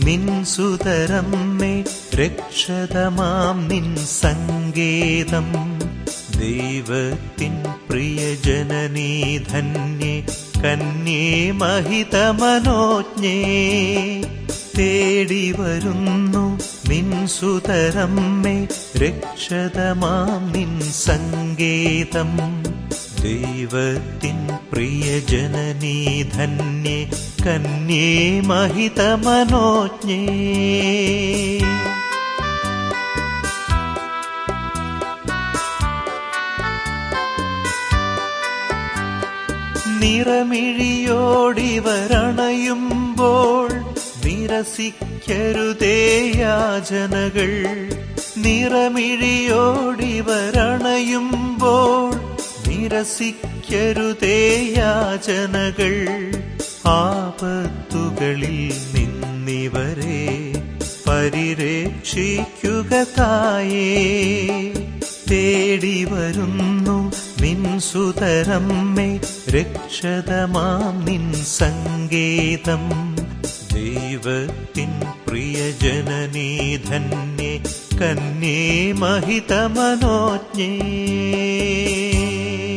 നിൻ സുതരമ്മേ രക്ഷതമാം നിൻ സങ്കേതം ദൈവത്തിൻ പ്രിയജനനീ ധന്യേ കന്യേ മഹിതമനോജ്ഞേ തേടി വരുന്നു നിൻ സുതരമ്മേ രക്ഷതമാം നിൻ സങ്കേതം ദൈവത്തിൻ പ്രിയജനനീ ധന്യേ കന്യേ മഹിതമനോജ്ഞേ നിറമിഴിയോടിവരണയുമ്പോൾ നിരസിക്കരുതേ യാചനകൾ നിറമിഴിയോടിവരണയുമ്പോൾ നിരസിക്കരുതേ യാചനകൾ ആപത്തുകളിൽ നിന്നിവരെ പരിരക്ഷിക്കുക തായേ തേടി വരുന്നു നിൻ സുതരമ്മേ രക്ഷതമാം നിൻ സങ്കേതം ദൈവത്തിൻ പ്രിയജനനീ ധന്യേ കന്യേ മഹിതമനോജ്ഞേ